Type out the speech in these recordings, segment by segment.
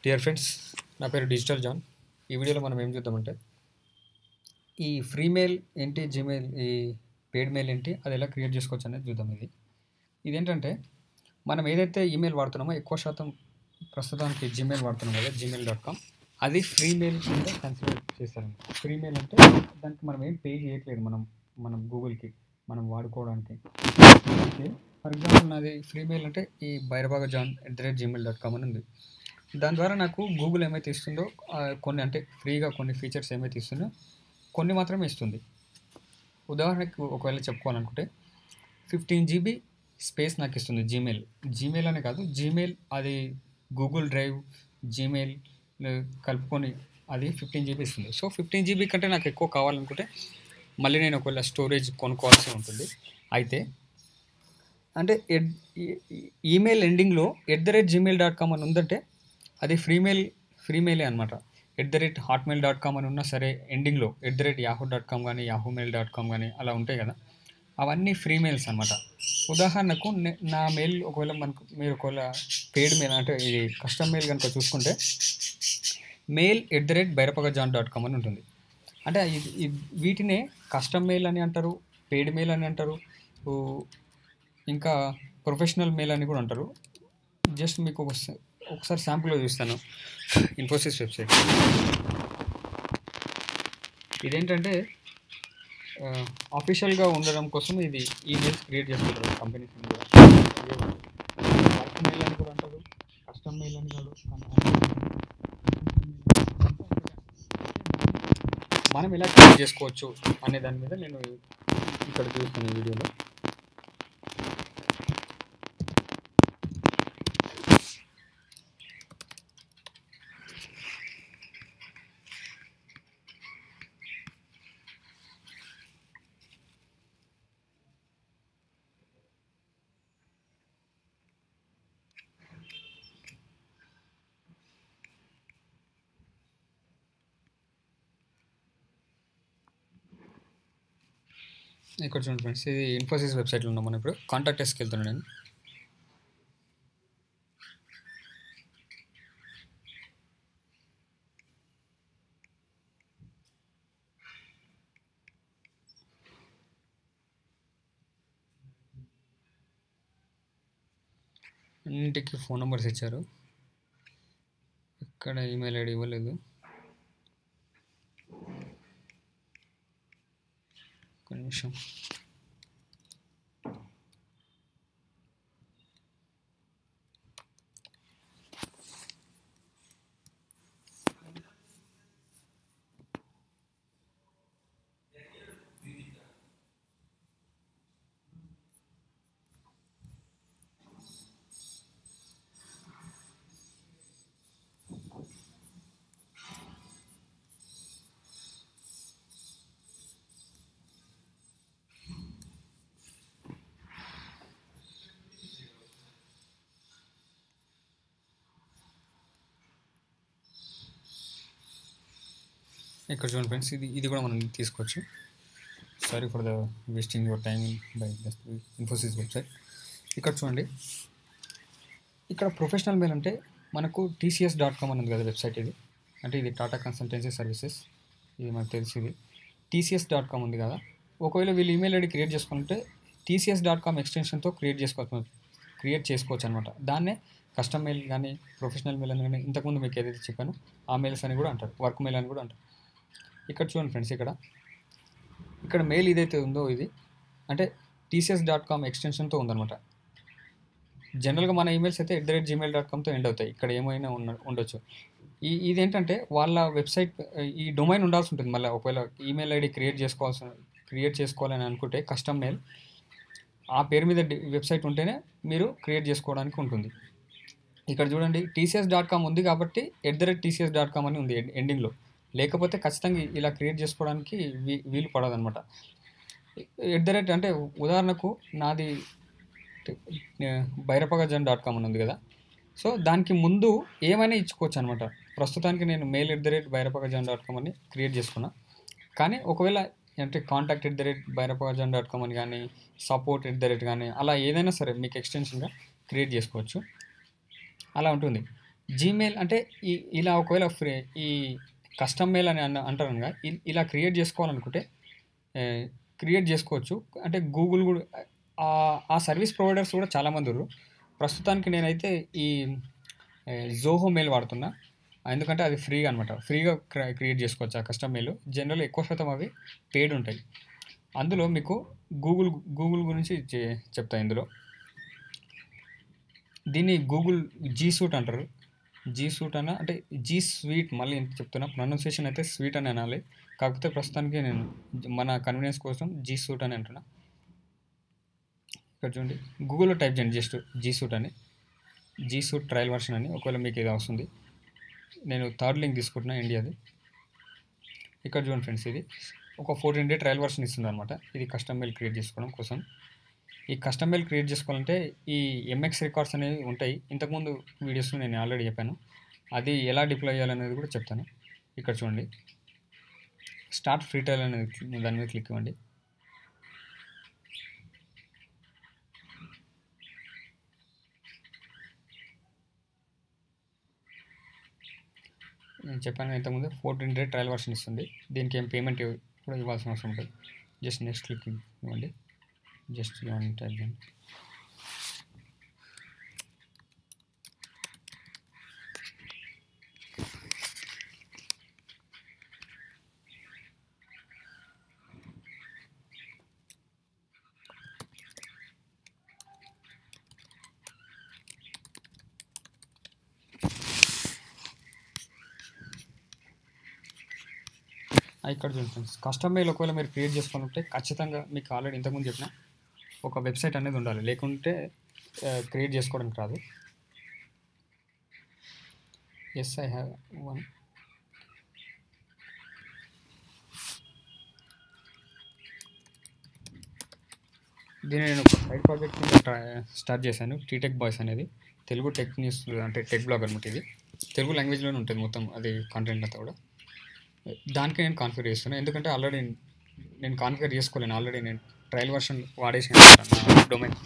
Dear friends నా పేరు digital John ఈ వీడియోలో మనం ఏం చూద్దామంటే ఈ ఫ్రీ మెయిల్ ఏంటి జీమెయిల్ ఈ పెయిడ్ మెయిల్ ఏంటి అది ఎలా క్రియేట్ చేసుకోవచ్చు అనేది చూద్దాం ఇది ఇదేంటంటే మనం ఏదైతే ఈమెయిల్ వాడుతున్నామో ఎక్కువ శాతం ప్రస్తుతానికి జీమెయిల్ వాడుతున్నాం కదా జీమెయిల్ డాట్ కామ్ అది ఫ్రీ మెయిల్ కింద కన్సిడర్ చేస్తారండి ఫ్రీ మెయిల్ అంటే దానికి మనం ఏం పే చేయట్లేదు మనం మనం గూగుల్కి మనం వాడుకోవడానికి అయితే ఫర్ ఎగ్జాంపుల్ నాది ఫ్రీ మెయిల్ అంటే ఈ బైరబాగా జాన్ at the rate Gmail dot com అని ఉంది దాని ద్వారా నాకు గూగుల్ ఏమైతే ఇస్తుందో ఆ, కొన్ని అంటే ఫ్రీగా కొన్ని ఫీచర్స్ ఏమైతే ఇస్తుందో కొన్ని మాత్రమే ఇస్తుంది ఉదాహరణకు ఒకవేళ చెప్పుకోవాలనుకుంటే ఫిఫ్టీన్ జీబీ స్పేస్ నాకు ఇస్తుంది జీమెయిల్ జీమెయిల్ అనే కాదు జీమెయిల్ అది గూగుల్ డ్రైవ్ జీమెయిల్ కలుపుకొని అది ఫిఫ్టీన్ జీబీ ఇస్తుంది సో ఫిఫ్టీన్ జీబీ కంటే నాకు ఎక్కువ కావాలనుకుంటే మళ్ళీ నేను ఒకవేళ స్టోరేజ్ కొనుక్కోవాల్సి ఉంటుంది అయితే అంటే ఎడ్ ఈ- ఈ- ఈమెయిల్ ఎండింగ్లో at the rate Gmail dot com అని ఉందంటే అది ఫ్రీ మెయిల్ ఫ్రీ మెయిలే అనమాట at the rate Hotmail dot com అని ఉన్నా సరే ఎండింగ్లో at the rate Yahoo dot com కానీ యాహూ మెయిల్ డాట్ కామ్ కానీ అలా ఉంటాయి కదా అవన్నీ ఫ్రీ మెయిల్స్ అనమాట ఉదాహరణకు నే- నా మెయిల్ ఒకవేళ మనకు మీరు ఒకవేళ పెయిడ్ మెయిల్ అంటే ఇది కస్టమ్ మెయిల్ కనుక చూసుకుంటే మెయిల్ ఎట్ ద రేట్ బైరపగ జాన్ డాట్ కామ్ అని ఉంటుంది అంటే ఇది ఇది- వీటినే కస్టమ్ మెయిల్ అని అంటారు పెయిడ్ మెయిల్ అని అంటారు ఊ, ఇంకా ప్రొఫెషనల్ మెయిల్ అని కూడా అంటారు జస్ట్ మీకు ఒకస- ఒకసారి శాంపుల్గా చూస్తాను ఇన్ఫోసిస్ వెబ్సైట్ ఇదేంటంటే ఆఫీషియల్గా ఉండడం కోసం ఇది ఈమెయిల్స్ క్రియేట్ చేసుకుంటారు కంపెనీస్ వర్క్ మెయిల్ అని కూడా అంటారు కస్టమ్ మెయిల్ అని కాదు మనం ఎలా క్రియేట్ చేసుకోవచ్చు అనే దాని మీద నేను ఇక్కడ చూస్తాను ఈ వీడియోలో ఇక్కడ చూడండి ఫ్రెండ్స్ ఇది ఇన్ఫోసిస్ వెబ్సైట్లో ఉన్నాం మనం ఇప్పుడు కాంటాక్ట్ ఎస్కి వెళ్తున్నాను నేను అన్నింటికి ఫోన్ నెంబర్స్ ఇచ్చారు ఇక్కడ ఈమెయిల్ ఐడి ఇవ్వలేదు ఒక నిమిషం ఇక్కడ చూడండి ఫ్రెండ్స్ ఇది ఇది కూడా మనం తీసుకోవచ్చు sorry for the wasting your time by Infosys website ఇక్కడ చూడండి ఇక్కడ ప్రొఫెషనల్ మెయిల్ అంటే మనకు టీసీఎస్ డాట్ కామ్ అని ఉంది కదా వెబ్సైట్ ఇది అంటే ఇది టాటా కన్సల్టెన్సీ సర్వీసెస్ ఇది మనకు తెలిసి ఇది టీసీఎస్ డాట్ కామ్ ఉంది కదా ఒకవేళ వీళ్ళు ఈమెయిల్ ఐడి క్రియేట్ చేసుకోవాలంటే టీసీఎస్ డాట్ కామ్ ఎక్స్టెన్షన్తో క్రియేట్ చేసుకోవచ్చు క్రియేట్ చేసుకోవచ్చు అనమాట దాన్నే కస్టమ్ మెయిల్ కానీ ప్రొఫెషనల్ మెయిల్ అని కానీ ఇంతకుముందు మీకు ఏదైతే చెప్పానో ఆ మెయిల్స్ అని కూడా అంటారు వర్క్ మెయిల్ అని కూడా అంటారు ఇక్కడ చూడండి ఫ్రెండ్స్ ఇక్కడ ఇక్కడ మెయిల్ ఏదైతే ఉందో ఇది అంటే టీసీఎస్ డాట్ కామ్ ఎక్స్టెన్షన్తో ఉందన్నమాట జనరల్గా మన ఈమెయిల్స్ అయితే at the rate Gmail dot కామ్తో ఎండ్ అవుతాయి ఇక్కడ ఏమైనా ఉన్న ఉండొచ్చు ఈ ఇదేంటంటే వాళ్ళ వెబ్సైట్ ఈ డొమైన్ ఉండాల్సి ఉంటుంది మళ్ళీ ఒకవేళ ఈమెయిల్ ఐడి క్రియేట్ చేసుకోవాల్సిన క్రియేట్ చేసుకోవాలని అనుకుంటే కస్టమ్ మెయిల్ ఆ పేరు మీద వెబ్సైట్ ఉంటేనే మీరు క్రియేట్ చేసుకోవడానికి ఉంటుంది ఇక్కడ చూడండి టీసీఎస్ డాట్ కామ్ ఉంది కాబట్టి at the rate TCS dot com అని ఉంది ఎండ్- ఎండింగ్లో లేకపోతే ఖచ్చితంగా ఇలా క్రియేట్ చేసుకోవడానికి వీ వీలు పడదనమాట ఎట్ ద రేట్ అంటే ఉదాహరణకు నాది బైరపగజన్ డాట్ కామ్ అని ఉంది కదా సో దానికి ముందు ఏమైనా ఇచ్చుకోవచ్చు అనమాట ప్రస్తుతానికి నేను మెయిల్ ఎట్ ద రేట్ బైరపగజన్ డాట్ కామ్ అని క్రియేట్ చేసుకున్నా కానీ ఒకవేళ అంటే కాంటాక్ట్ ఎట్ ద రేట్ బైరపగజన్ డాట్ కామ్ అని కానీ సపోర్ట్ ఎట్ ద రేట్ కానీ అలా ఏదైనా సరే మీకు ఎక్స్టెన్షన్గా క్రియేట్ చేసుకోవచ్చు అలా ఉంటుంది జీమెయిల్ అంటే ఈ ఇలా ఒకవేళ ఫ్రీ ఈ కస్టమ్ మెయిల్ అని అన్న అంటారు అనగా ఇ- ఇలా క్రియేట్ చేసుకోవాలనుకుంటే క్రియేట్ చేసుకోవచ్చు అంటే గూగుల్ కూడా ఆ- ఆ సర్వీస్ ప్రొవైడర్స్ కూడా చాలామంది ఉన్నారు ప్రస్తుతానికి నేనైతే ఈ జోహో మెయిల్ వాడుతున్నా ఎందుకంటే అది ఫ్రీగా అనమాట ఫ్రీగా క్రియేట్ చేసుకోవచ్చు ఆ కస్టమ్ మెయిల్ జనరల్ ఎక్కువ శాతం అవి పెయిడ్ ఉంటాయి అందులో మీకు గూగుల్ గూగుల్ గురించి చె- చెప్తా ఇందులో దీన్ని గూగుల్ జీ సూట్ అంటారు జీ సూట్ అన్న అంటే జీ స్వీట్ మళ్ళీ ఎంత చెప్తున్నా ప్రొనౌన్సియేషన్ అయితే స్వీట్ అని అనాలి కాకపోతే ప్రస్తుతానికి నేను మన కన్వీనియన్స్ కోసం జీ సూట్ అని అంటున్నా ఇక్కడ చూడండి గూగుల్లో టైప్ చేయండి జస్ట్ జీ సూట్ అని జీ సూట్ ట్రయల్ వర్షన్ అని ఒకవేళ మీకు ఇది వస్తుంది నేను థర్డ్ లింక్ తీసుకుంటున్నా ఇండియాది ఇక్కడ చూడండి ఫ్రెండ్స్ ఇది ఒక ఫోర్టీన్ డే ట్రయల్ వర్షన్ ఇస్తుంది అనమాట ఇది కస్టమ్ మెయిల్ క్రియేట్ చేసుకోవడం కోసం ఈ కస్టమ్ మెయిల్ క్రియేట్ చేసుకోవాలంటే ఈ ఎంఎక్స్ రికార్డ్స్ అనేవి ఉంటాయి ఇంతకుముందు వీడియోస్లో నేను ఆల్రెడీ చెప్పాను అది ఎలా డిప్లాయ్ చేయాలనేది కూడా చెప్తాను ఇక్కడ చూడండి స్టార్ట్ ఫ్రీ ట్రయల్ అనేది క్లి- దాని మీద క్లిక్ ఇవ్వండి నేను చెప్పాను ఇంతకుముందు ఫోర్టీన్ డే ట్రయల్ వర్షన్ ఇస్తుంది దీనికి ఏం పేమెంట్ కూడా ఇవ్వాల్సిన అవసరం ఉంటుంది జస్ట్ నెక్స్ట్ క్లిక్ ఇవ్వండి జస్ట్ ఇవ్వండి టైప్ చేయండి ఆ, ఇక్కడ చూడండి ఫ్రెండ్స్ కస్టమ్ మెయిల్ ఒకవేళ మీరు క్రియేట్ చేసుకోవాలంటే ఖచ్చితంగా మీకు ఆల్రెడీ ఇంతకుముందు చెప్పిన ఒక వెబ్సైట్ అనేది ఉండాలి లేకుంటే క్రియేట్ చేసుకోవడానికి రాదు ఎస్ ఐ హ్యావ్ వన్ దీన్ని నేను ఒక సైడ్ ప్రాజెక్ట్ కింద ట్రై- స్టార్ట్ చేశాను టీటెక్ బాయ్స్ అనేది తెలుగు టెక్ న్యూస్ అంటే టెక్ బ్లాగ్ అనమాట ఇది తెలుగు లాంగ్వేజ్లోనే ఉంటుంది మొత్తం అది కంటెంట్ అంతా కూడా దానికి నేను కాన్ఫిగర్ చేస్తున్నాను ఎందుకంటే ఆల్రెడీ నేను కాన్ఫిగర్ చేసుకోలేను ఆల్రెడీ నేను ట్రయల్ వర్షన్ వాడేసాను నా డొమైన్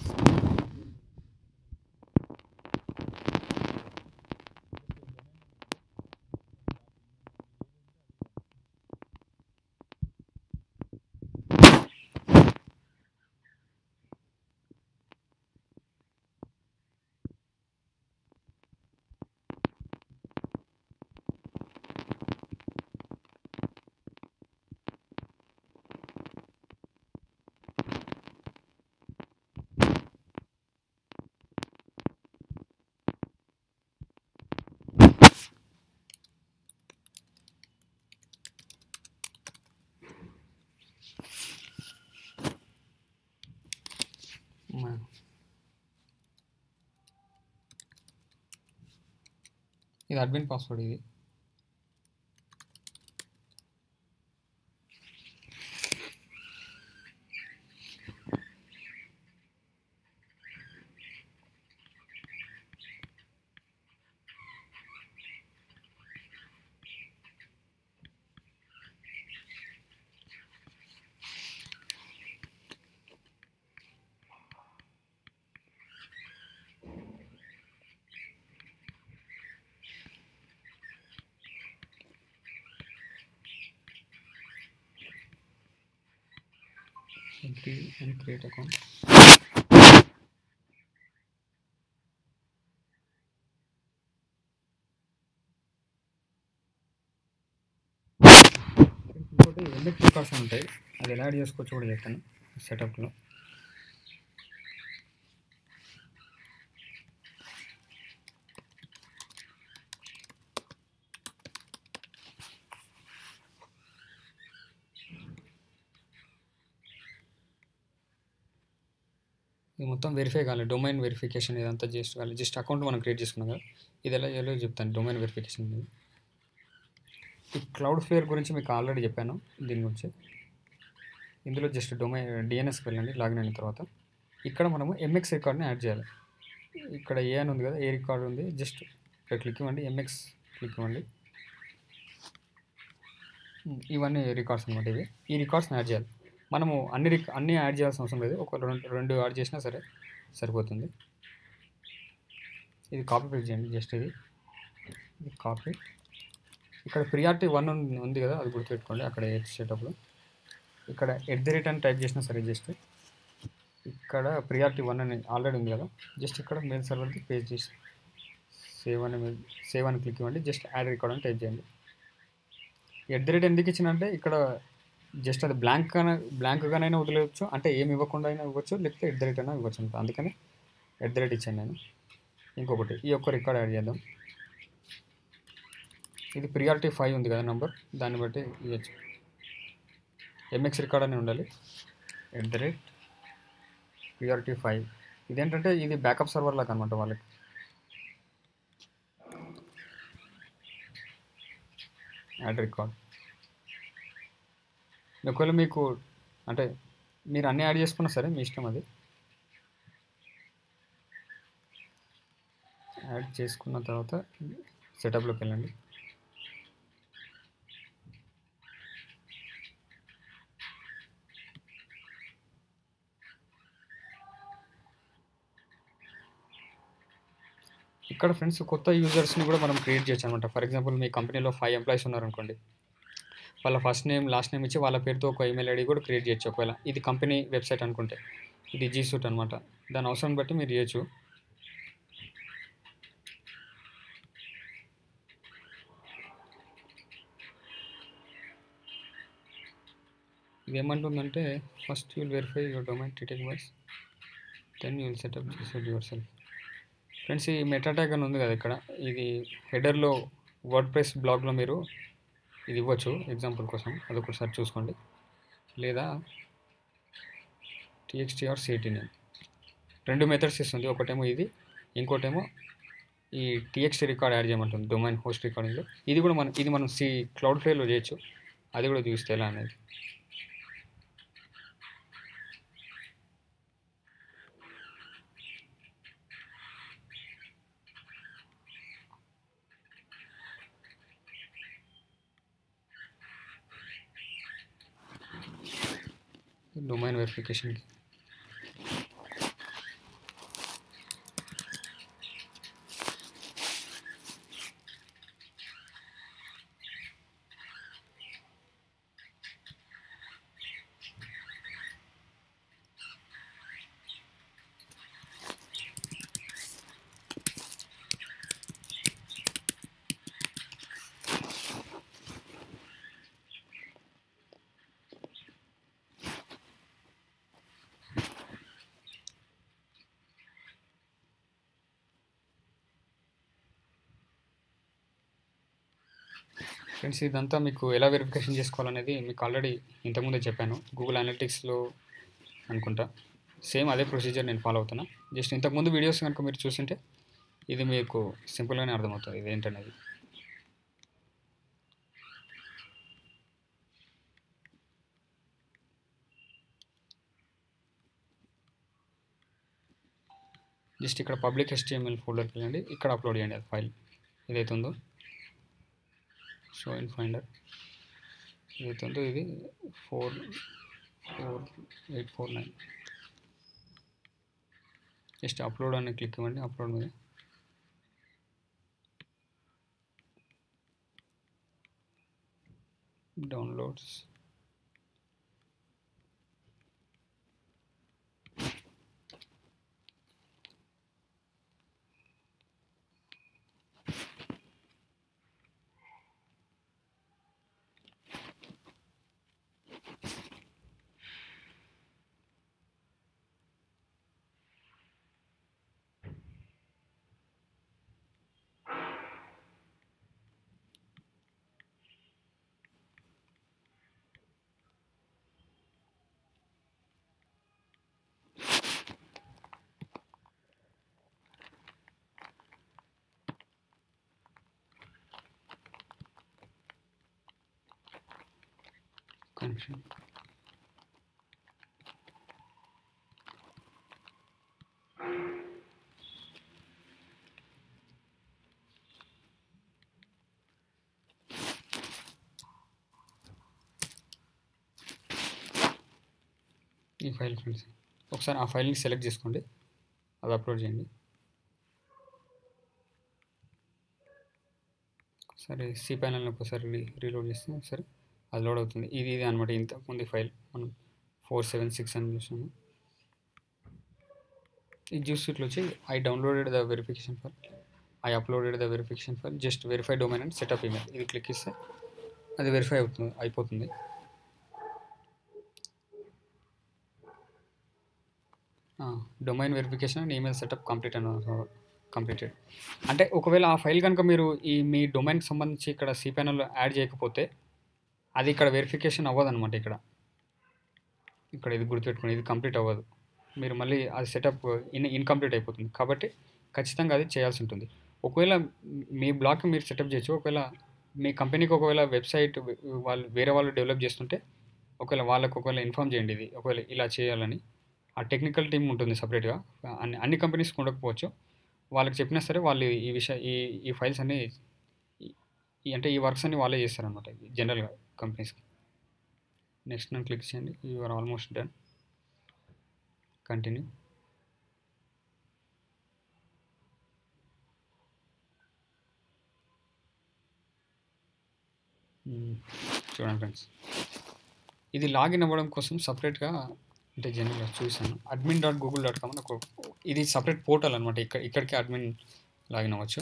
మా- ఇది అడ్మిన్ పాస్వర్డ్ ఇది agree and create account ఇంకోటి ఎంఎక్స్ రికార్డ్స్ ఉంటాయి అది ఎలా యాడ్ చేసుకోవచ్చు కూడా చెప్తాను సెటప్లో ఇది మొత్తం వెరిఫై కావాలి డొమైన్ వెరిఫికేషన్ ఇదంతా జస్ట్ కావాలి జస్ట్ అకౌంట్ మనం క్రియేట్ చేసుకున్నాం కదా ఇది ఎలా చేయాలో చెప్తాను డొమైన్ వెరిఫికేషన్ అనేది ఈ క్లౌడ్ ఫ్లేయర్ గురించి మీకు ఆల్రెడీ చెప్పాను దీని గురించి ఇందులో జస్ట్ డొమైన్ డిఎన్ఎస్కి వెళ్ళండి లాగిన్ అయిన తర్వాత ఇక్కడ మనము ఎంఎక్స్ రికార్డ్ని యాడ్ చేయాలి ఇక్కడ ఏ అని ఉంది కదా ఏ రికార్డ్ ఉంది జస్ట్ ఇక్కడ క్లిక్ ఇవ్వండి ఎంఎక్స్ క్లిక్ ఇవ్వండి ఉమ్, ఇవన్నీ రికార్డ్స్ అనమాట ఇవి ఈ రికార్డ్స్ని యాడ్ చేయాలి మనము అన్ని రిక్ అన్నీ యాడ్ చేయాల్సిన అవసరం లేదు ఒక రెండు రెండు యాడ్ చేసినా సరే సరిపోతుంది ఇది కాపీ పేస్ట్ చేయండి జస్ట్ ఇది ఇది కాపీ ఇక్కడ ప్రియారిటీ వన్ ఉంది కదా అది గుర్తుపెట్టుకోండి అక్కడ చేసేటప్పుడు ఇక్కడ ఎట్ ది రేట్ అని టైప్ చేసినా సరే జస్ట్ ఇక్కడ ప్రియారిటీ వన్ అని ఆల్రెడీ ఉంది కదా జస్ట్ ఇక్కడ మెయిల్ సర్వర్ది పేజ్ చేసి సేవ్ అని సేవ్ అని క్లిక్ ఇవ్వండి జస్ట్ యాడ్ రికార్డ్ అని టైప్ చేయండి ఎట్ ది రేట్ ఎందుకు ఇచ్చిన ఇక్కడ జస్ట్ అది బ్లాంక్ బ్లాంక్గానైనా వదిలేయచ్చు అంటే ఏమి ఇవ్వకుండా అయినా ఇవ్వచ్చు లేకపోతే ఎట్ ద రేట్ అయినా ఇవ్వచ్చు అంత అందుకని ఎట్ ద రేట్ ఇచ్చాను నేను ఇంకొకటి ఈ ఒక్క రికార్డ్ యాడ్ చేద్దాం ఇది ప్రియారిటీ ఫైవ్ ఉంది కదా నెంబర్ దాన్ని బట్టి ఇవ్వచ్చు ఎంఎక్స్ రికార్డ్ అని ఉండాలి at the rate priority five ఇదేంటంటే ఇది బ్యాకప్ సర్వర్ లాగా అనమాట వాళ్ళకి యాడ్ రికార్డ్ ఒకవేళ మీకు అంటే మీరు అన్నీ యాడ్ చేసుకున్నా సరే మీ ఇష్టం అది యాడ్ చేసుకున్న తర్వాత సెటప్లోకి వెళ్ళండి ఇక్కడ ఫ్రెండ్స్ కొత్త యూజర్స్ని కూడా మనం క్రియేట్ చేయొచ్చు అనమాట ఫర్ ఎగ్జాంపుల్ మీ కంపెనీలో ఫైవ్ ఎంప్లాయీస్ ఉన్నారనుకోండి వాళ్ళ ఫస్ట్ నేమ్ లాస్ట్ నేమ్ ఇచ్చి వాళ్ళ పేరుతో ఒక ఈమెయిల్ ఐడి కూడా క్రియేట్ చేయొచ్చు ఒకవేళ ఇది కంపెనీ వెబ్సైట్ అనుకుంటే ఇది జీ సూట్ అనమాట దాని అవసరం బట్టి మీరు చేయొచ్చు ఇది ఏమంటుందంటే first you'll verify your domain T Tech Boys then you'll setup చేసేది యువర్ సెల్ఫ్ ఫ్రెండ్స్ ఈ మెటా ట్యాగ్ అని ఉంది కదా ఇక్కడ ఇది హెడర్లో వర్డ్ ప్రెస్ బ్లాగ్లో మీరు ఇది ఇవ్వచ్చు ఎగ్జాంపుల్ కోసం అదొకసారి చూసుకోండి లేదా టీఎక్స్టీ ఆర్ సిటీ నేమ్ రెండు మెథడ్స్ ఇస్తుంది ఒకటేమో ఇది ఇంకోటేమో ఈ టీఎక్స్టీ రికార్డ్ యాడ్ చేయమంటుంది డొమైన్ హోస్ట్ రికార్డింగ్లో ఇది కూడా మనం ఇది మనం సి క్లౌడ్ ఫ్లేలో చేయొచ్చు అది కూడా చూస్తే ఎలా అనేది డొమైన్ వెరిఫికేషన్కి ఫ్రెండ్స్ ఇదంతా మీకు ఎలా వెరిఫికేషన్ చేసుకోవాలనేది మీకు ఆల్రెడీ ఇంతకుముందే చెప్పాను గూగుల్ అనలిటిక్స్లో అనుకుంటా సేమ్ అదే ప్రొసీజర్ నేను ఫాలో అవుతున్నా జస్ట్ ఇంతకుముందు వీడియోస్ కనుక మీరు చూసింటే ఇది మీకు సింపుల్గానే అర్థమవుతుంది ఇది ఏంటనేది జస్ట్ ఇక్కడ పబ్లిక్ హెచ్టిఎంఎల్ ఫోల్డర్కి వెళ్ళండి ఇక్కడ అప్లోడ్ చేయండి అది ఫైల్ ఏదైతే ఉందో షో ఇన్ ఫైండర్ ఏదైతే ఉందో ఇది four four eight four nine just upload అని క్లిక్ ఇవ్వండి అప్లోడ్ మీద డౌన్లోడ్స్ కన్ఫ్యూజ్ ఈ ఫైల్ ఫ్రెండ్స్ ఒకసారి ఆ ఫైల్ని సెలెక్ట్ చేసుకోండి అది అప్లోడ్ చేయండి సరే సి ప్యానల్ని ఒకసారి రీ రీలోడ్ చేస్తే సరే అది లోడ్ అవుతుంది ఇది ఇది అనమాట ఇంతకుముందు ఫైల్ మనం ఫోర్ సెవెన్ సిక్స్ అని చూసాము ఈ జ్యూస్ ఇట్లా వచ్చి I downloaded the verification file I uploaded the verification file just verify domain and setup email ఇది క్లిక్ ఇస్తే అది వెరిఫై అవుతుంది అయిపోతుంది domain verification and email setup complete అని కంప్లీటెడ్ అంటే ఒకవేళ ఆ ఫైల్ కనుక మీరు ఈ మీ డొమైన్కి సంబంధించి ఇక్కడ సి ప్యానల్లో యాడ్ చేయకపోతే అది ఇక్కడ వెరిఫికేషన్ అవ్వదు అనమాట ఇక్కడ ఇక్కడ ఇది గుర్తుపెట్టుకోండి ఇది కంప్లీట్ అవ్వదు మీరు మళ్ళీ అది సెటప్ ఇన్ ఇన్కంప్లీట్ అయిపోతుంది కాబట్టి ఖచ్చితంగా అది చేయాల్సి ఉంటుంది ఒకవేళ మీ బ్లాక్ మీరు సెటప్ చేయొచ్చు ఒకవేళ మీ కంపెనీకి ఒకవేళ వెబ్సైట్ వాళ్ళు వేరే వాళ్ళు డెవలప్ చేస్తుంటే ఒకవేళ వాళ్ళకు ఒకవేళ ఇన్ఫామ్ చేయండి ఇది ఒకవేళ ఇలా చేయాలని ఆ టెక్నికల్ టీమ్ ఉంటుంది సపరేట్గా అన్ని అన్ని కంపెనీస్కి ఉండకపోవచ్చు వాళ్ళకి చెప్పినా సరే వాళ్ళు ఈ విషయ ఈ ఈ ఫైల్స్ అన్ని ఈ- ఈ అంటే ఈ వర్క్స్ అన్ని వాళ్ళే చేస్తారనమాట జనరల్గా కంపెనీస్కి నెక్స్ట్ నన్ను క్లిక్ చేయండి you are almost done continue చూడండి ఫ్రెండ్స్ ఇది లాగిన్ అవ్వడం కోసం సపరేట్గా అంటే జనరల్గా చూసాను admin dot Google dot com అని ఒక ఇది సపరేట్ పోర్టల్ అనమాట ఇక్కడ ఇక్కడికి అడ్మిన్ లాగిన్ అవ్వచ్చు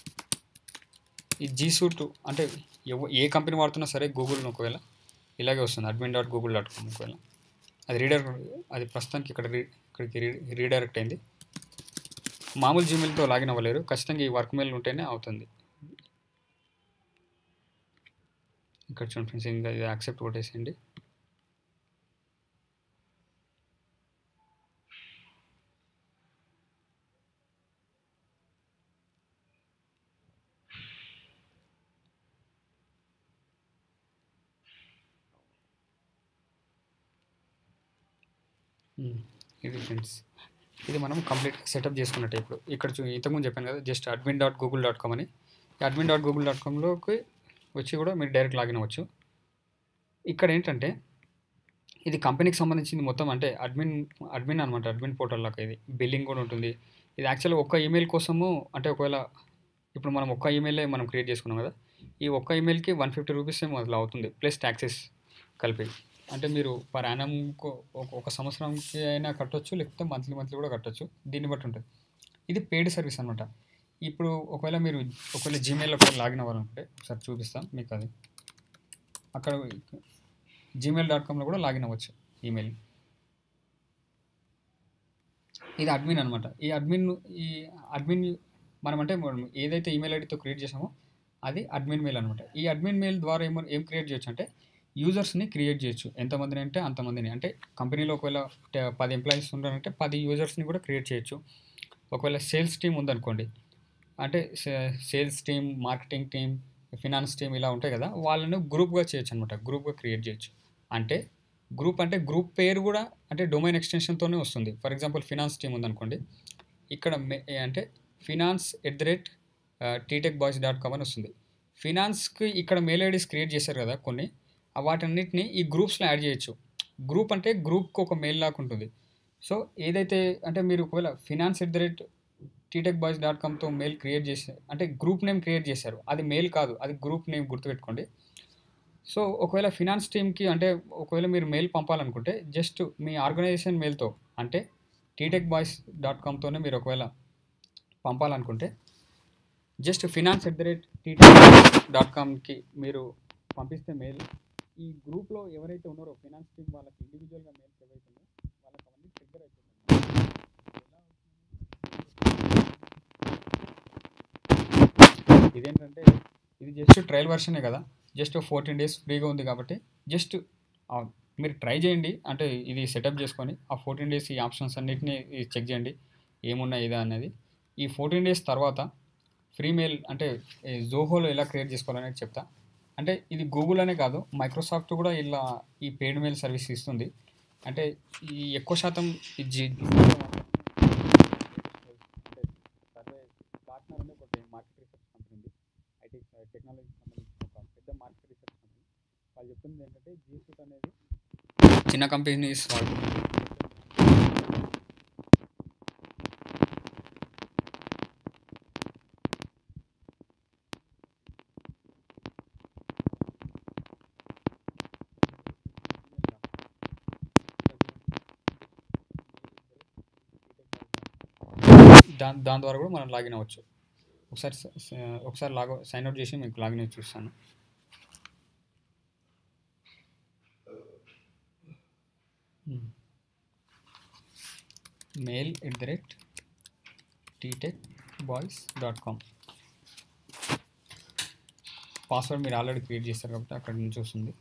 ఈ జీ సూట్ అంటే ఎవ- ఏ కంపెనీ వాడుతున్నా సరే గూగుల్ ఒకవేళ ఇలాగే వస్తుంది admin dot Google dot com ఒకవేళ అది రీడర్ అది ప్రస్తుతానికి ఇక్కడ రీ ఇక్కడికి రీ రీడైరెక్ట్ అయింది మామూలు జీమెయిల్తో లాగిన్ అవ్వలేరు ఖచ్చితంగా ఈ వర్క్ మెయిల్ ఉంటేనే అవుతుంది ఇక్కడ చూడండి ఫ్రెండ్స్ ఇంకా ఇది యాక్సెప్ట్ కొట్టేసేయండి మ్మ్. ఇది ఫ్రెండ్స్ ఇది మనం కంప్లీట్ సెటప్ చేసుకున్నట్టే ఇప్పుడు ఇక్కడ చూ ఇంతకుముందు చెప్పాను కదా just admin dot Google dot com అని ఈ అడ్మిన్ డాట్ గూగుల్ డాట్ కామ్లోకి వచ్చి కూడా మీరు డైరెక్ట్ లాగిన్ అవ్వచ్చు ఇక్కడ ఏంటంటే ఇది కంపెనీకి సంబంధించింది మొత్తం అంటే అడ్మిన్ అడ్మిన్ అనమాట అడ్మిన్ పోర్టల్ లాగా ఇది బిల్లింగ్ కూడా ఉంటుంది ఇది యాక్చువల్గా ఒక్క ఈమెయిల్ కోసము అంటే ఒకవేళ ఇప్పుడు మనం ఒక్క ఈమెయిలే మనం క్రియేట్ చేసుకున్నాం కదా ఈ ఒక్క ఈమెయిల్కి వన్ ఫిఫ్టీ రూపీస్ ఏమో అట్లా అవుతుంది ప్లస్ ట్యాక్సెస్ కలిపి అంటే మీరు పర్ యానం ఒక సంవత్సరంకి అయినా కట్టొచ్చు లేకపోతే మంత్లీ మంత్లీ కూడా కట్టొచ్చు దీన్ని బట్టి ఉంటుంది ఇది పెయిడ్ సర్వీస్ అనమాట ఇప్పుడు ఒకవేళ మీరు ఒకవేళ జీమెయిల్లో ఒకవేళ లాగిన్ అవ్వాలనుకుంటే ఒకసారి చూపిస్తాం మీకు అది అక్కడ జీమెయిల్ డాట్ కామ్లో కూడా లాగిన్ అవ్వచ్చు ఈమెయిల్ ఇది అడ్మిన్ అనమాట ఈ అడ్మిన్ ఈ అడ్మిన్ మనం అంటే మనం ఏదైతే ఈమెయిల్ ఐడితో క్రియేట్ చేసామో అది అడ్మిన్ మెయిల్ అనమాట ఈ అడ్మిన్ మెయిల్ ద్వారా ఏమో ఏం క్రియేట్ చేయొచ్చు అంటే యూజర్స్ని క్రియేట్ చేయొచ్చు ఎంతమందిని అంటే అంతమందిని అంటే కంపెనీలో ఒకవేళ ట- పది ఎంప్లాయీస్ ఉన్నారంటే పది యూజర్స్ని కూడా క్రియేట్ చేయొచ్చు ఒకవేళ సేల్స్ టీమ్ ఉందనుకోండి అంటే sales team marketing team finance team ఇలా ఉంటాయి కదా వాళ్ళని గ్రూప్గా చేయొచ్చు అనమాట గ్రూప్గా క్రియేట్ చేయొచ్చు అంటే గ్రూప్ అంటే గ్రూప్ పేరు కూడా అంటే డొమైన్ ఎక్స్టెన్షన్తోనే వస్తుంది ఫర్ ఎగ్జాంపుల్ ఫినాన్స్ టీమ్ ఉందనుకోండి ఇక్కడ మే- అంటే finance at the rate T Tech Boys dot com అని వస్తుంది ఫినాన్స్కి ఇక్కడ మెయిల్ ఐడీస్ క్రియేట్ చేశారు కదా కొన్ని ఆ వాటన్నిటిని ఈ గ్రూప్స్లో యాడ్ చేయొచ్చు గ్రూప్ అంటే గ్రూప్కి ఒక మెయిల్ లాగా ఉంటుంది సో ఏదైతే అంటే మీరు ఒకవేళ finance at the rate T Tech Boys dot కామ్తో మెయిల్ క్రియేట్ చేసి అంటే గ్రూప్ నేమ్ క్రియేట్ చేశారు అది మెయిల్ కాదు అది గ్రూప్ నేమ్ గుర్తుపెట్టుకోండి సో ఒకవేళ ఫినాన్స్ టీమ్కి అంటే ఒకవేళ మీరు మెయిల్ పంపాలనుకుంటే జస్ట్ మీ ఆర్గనైజేషన్ మెయిల్తో అంటే టీటెక్ బాయ్స్ డాట్ కామ్తోనే మీరు ఒకవేళ పంపాలనుకుంటే just finance at the rate T Tech dot కామ్కి మీరు పంపిస్తే మెయిల్ ఈ గ్రూప్లో ఎవరైతే ఉన్నారో ఫినాన్స్ టీమ్ వాళ్ళకి ఇండివిజువల్గా మెయిల్స్ ఏవైతే ఉన్నాయో వాళ్ళకి అవన్నీ ట్రిగ్గర్ అయిపోతుంది ఎలా అవుతుంది? ఇదేంటంటే ఇది జస్ట్ ట్రయల్ వర్షనే కదా జస్ట్ ఫోర్టీన్ డేస్ ఫ్రీగా ఉంది కాబట్టి జస్ట్ మీరు ట్రై చేయండి అంటే ఇది సెటప్ చేసుకొని ఆ ఫోర్టీన్ డేస్ ఈ ఆప్షన్స్ అన్నిటిని చెక్ చేయండి ఏమున్నాయి ఇదా అనేది ఈ ఫోర్టీన్ డేస్ తర్వాత ఫ్రీ మెయిల్ అంటే జోహోలో ఎలా క్రియేట్ చేసుకోవాలనేది చెప్తా అంటే ఇది గూగుల్ అనే కాదు మైక్రోసాఫ్ట్ కూడా ఇలా ఈ పెయిడ్ మెయిల్ సర్వీస్ ఇస్తుంది అంటే ఈ ఎక్కువ శాతం ఈ జి అంటే సర్వే పార్ట్నర్ అనే ఒకటి మార్కెట్ రీసెర్చ్ కంపెనీ ఉంది ఐటీ టెక్నాలజీకి సంబంధించిన ఒక పెద్ద మార్కెట్ రీసెర్చ్ కంపెనీ వాళ్ళు చెప్తుంది ఏంటంటే జీ సూట్ అనేది చిన్న కంపెనీస్ వాళ్ళు దాని దాని ద్వారా కూడా మనం లాగిన్ అవ్వచ్చు ఒకసారి స- స- ఒకసారి లాగ్ సైన్ అవుట్ చేసి మీకు లాగిన్ అయ్యి చూస్తాను mail at the rate T Tech Boys dot com password మీరు ఆల్రెడీ క్రియేట్ చేస్తారు కాబట్టి అక్కడ నుంచి వస్తుంది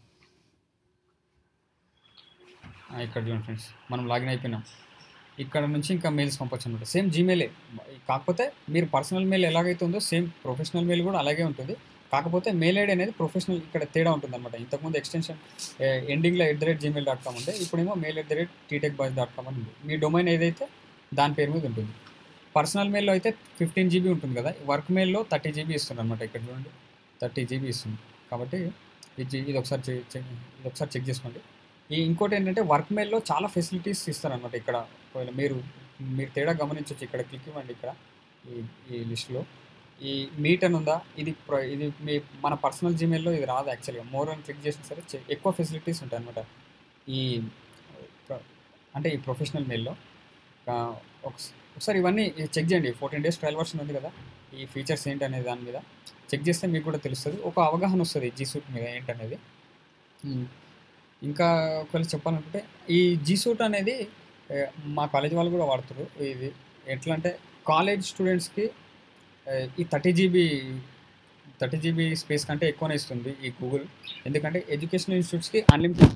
ఆ, ఇక్కడ చూడండి ఫ్రెండ్స్ మనం లాగిన్ అయిపోయినాం ఇక్కడ నుంచి ఇంకా మెయిల్స్ పంపొచ్చు అనమాట సేమ్ జీమెయిలే కాకపోతే మీరు పర్సనల్ మెయిల్ ఎలాగైతే ఉందో సేమ్ ప్రొఫెషనల్ మెయిల్ కూడా అలాగే ఉంటుంది కాకపోతే మెయిల్ ఐడి అనేది ప్రొఫెషనల్ ఇక్కడ తేడా ఉంటుంది అనమాట ఇంతకుముందు ఎక్స్టెన్షన్ ఎండింగ్లో at the rate Gmail dot com ఉంటే ఇప్పుడేమో mail at the rate T Tech Boys dot com అని ఉంది మీ డొమైన్ ఏదైతే దాని పేరు మీద ఉంటుంది పర్సనల్ మెయిల్లో అయితే ఫిఫ్టీన్ జీబీ ఉంటుంది కదా వర్క్ మెయిల్లో థర్టీ జీబీ ఇస్తుంది అనమాట ఇక్కడ చూడండి థర్టీ జీబీ ఇస్తుంది కాబట్టి ఇది ఇది ఒకసారి చెక్ చెక్- ఇది ఒకసారి చెక్ చేసుకోండి ఈ ఇంకోటి ఏంటంటే వర్క్ మెయిల్లో చాలా ఫెసిలిటీస్ ఇస్తారనమాట ఇక్కడ ఒకవేళ మీరు మీరు తేడా గమనించవచ్చు ఇక్కడ క్లిక్ ఇవ్వండి ఇక్కడ ఈ ఈ లిస్ట్లో ఈ మీట్ అని ఉందా ఇది ప్ర- ఇది మీ మన పర్సనల్ జీమెయిల్లో ఇది రాదు యాక్చువల్గా మోర్ అని క్లిక్ చేసినా సరే చె- ఎక్కువ ఫెసిలిటీస్ ఉంటాయి అనమాట ఈ ప్ర- అంటే ఈ ప్రొఫెషనల్ మెయిల్లో ఒకసారి ఇవన్నీ చెక్ చేయండి ఫోర్టీన్ డేస్ ట్రయల్ వర్షన్ ఉంది కదా ఈ ఫీచర్స్ ఏంటి అనే దాని మీద చెక్ చేస్తే మీకు కూడా తెలుస్తుంది ఒక అవగాహన వస్తుంది జీ సూట్ మీద ఏంటనేది ఉమ్. ఇంకా ఒకవేళ చెప్పాలనుకుంటే ఈ జీ సూట్ అనేది ఏ, మా కాలేజ్ వాళ్ళు కూడా వాడుతారు ఇది ఎట్లా అంటే కాలేజ్ స్టూడెంట్స్కి ఏ, ఈ thirty GB thirty GB space కంటే ఎక్కువనే ఇస్తుంది ఈ గూగుల్ ఎందుకంటే ఎడ్యుకేషనల్ ఇన్స్టిట్యూట్స్కి అన్లిమిటెడ్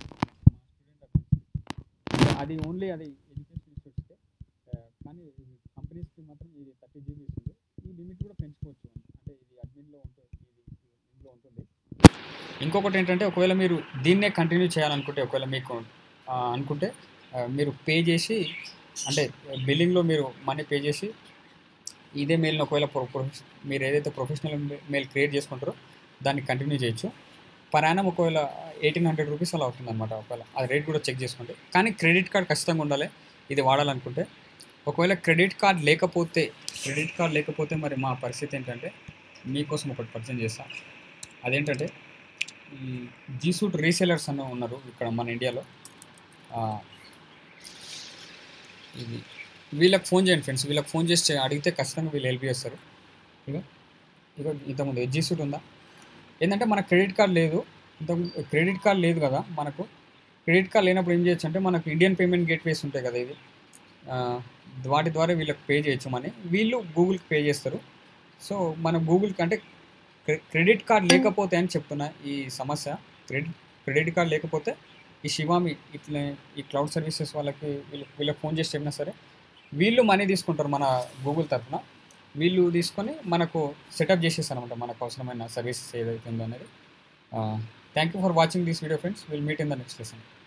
అది ఓన్లీ అది ఎడ్యుకేషనల్ ఇన్స్టిట్యూట్స్కే కానీ ఇది కంపెనీస్కి మాత్రం ఇది థర్టీ జీబీ ఇస్తుంది ఈ లిమిట్ కూడా పెంచుకోవచ్చు అంటే ఇది అడ్మిన్లో ఉంటుంది ఇది ఇందులో ఉంటుంది ఇంకొకటి ఏంటంటే ఒకవేళ మీరు దీన్నే కంటిన్యూ చేయాలనుకుంటే ఒకవేళ మీకు ఆ, అనుకుంటే ఆ, మీరు పే చేసి అంటే బిల్లింగ్లో మీరు మనీ పే చేసి ఇదే మెయిల్ని ఒకవేళ ప్రొ ప్రొఫెష- మీరు ఏదైతే ప్రొఫెషనల్ మెయిల్ క్రియేట్ చేసుకుంటారో దాన్ని కంటిన్యూ చేయొచ్చు పర్ యానం ఒకవేళ ఎయిటీన్ హండ్రెడ్ రూపీస్ అలా అవుతుంది అనమాట ఒకవేళ అది రేట్ కూడా చెక్ చేసుకోండి కానీ క్రెడిట్ కార్డ్ ఖచ్చితంగా ఉండాలి ఇది వాడాలనుకుంటే ఒకవేళ క్రెడిట్ కార్డ్ లేకపోతే క్రెడిట్ కార్డ్ లేకపోతే మరి మా పరిస్థితి ఏంటంటే మీకోసం ఒకటి పరిచయం చేస్తాం అదేంటంటే ఈ జీ సూట్ రీసెలర్స్ అన్న ఉన్నారు ఇక్కడ మన ఇండియాలో ఆ, ఇది వీళ్ళకి ఫోన్ చేయండి ఫ్రెండ్స్ వీళ్ళకి ఫోన్ చేసి చే- అడిగితే ఖచ్చితంగా వీళ్ళు హెల్ప్ చేస్తారు ఇక ఇక ఇంతకుముందు జీ సూట్ ఉందా ఏంటంటే మన క్రెడిట్ కార్డ్ లేదు ఇంత క్రెడిట్ కార్డ్ లేదు కదా మనకు క్రెడిట్ కార్డ్ లేనప్పుడు ఏం చేయొచ్చు అంటే మనకు ఇండియన్ పేమెంట్ గేట్వేస్ ఉంటాయి కదా ఇది ఆ, వాటి ద్వారా వీళ్ళకి పే చేయొచ్చు మనీ వీళ్ళు గూగుల్కి పే చేస్తారు సో మన గూగుల్కి అంటే క్రె- క్రెడిట్ కార్డ్ లేకపోతే అని చెప్తున్నా ఈ సమస్య క్రెడిట్ క్రెడిట్ కార్డ్ లేకపోతే ఈ శివామి ఇట్లా ఈ క్లౌడ్ సర్వీసెస్ వాళ్ళకి వీళ్ళు వీళ్ళకి ఫోన్ చేసి చెప్పినా సరే వీళ్ళు మనీ తీసుకుంటారు మన గూగుల్ తరఫున వీళ్ళు తీసుకొని మనకు సెటప్ చేసేస్తారు అనమాట మనకు అవసరమైన సర్వీసెస్ ఏదైతే ఉందో అనేది thank you for watching this video friends will meet in the next lesson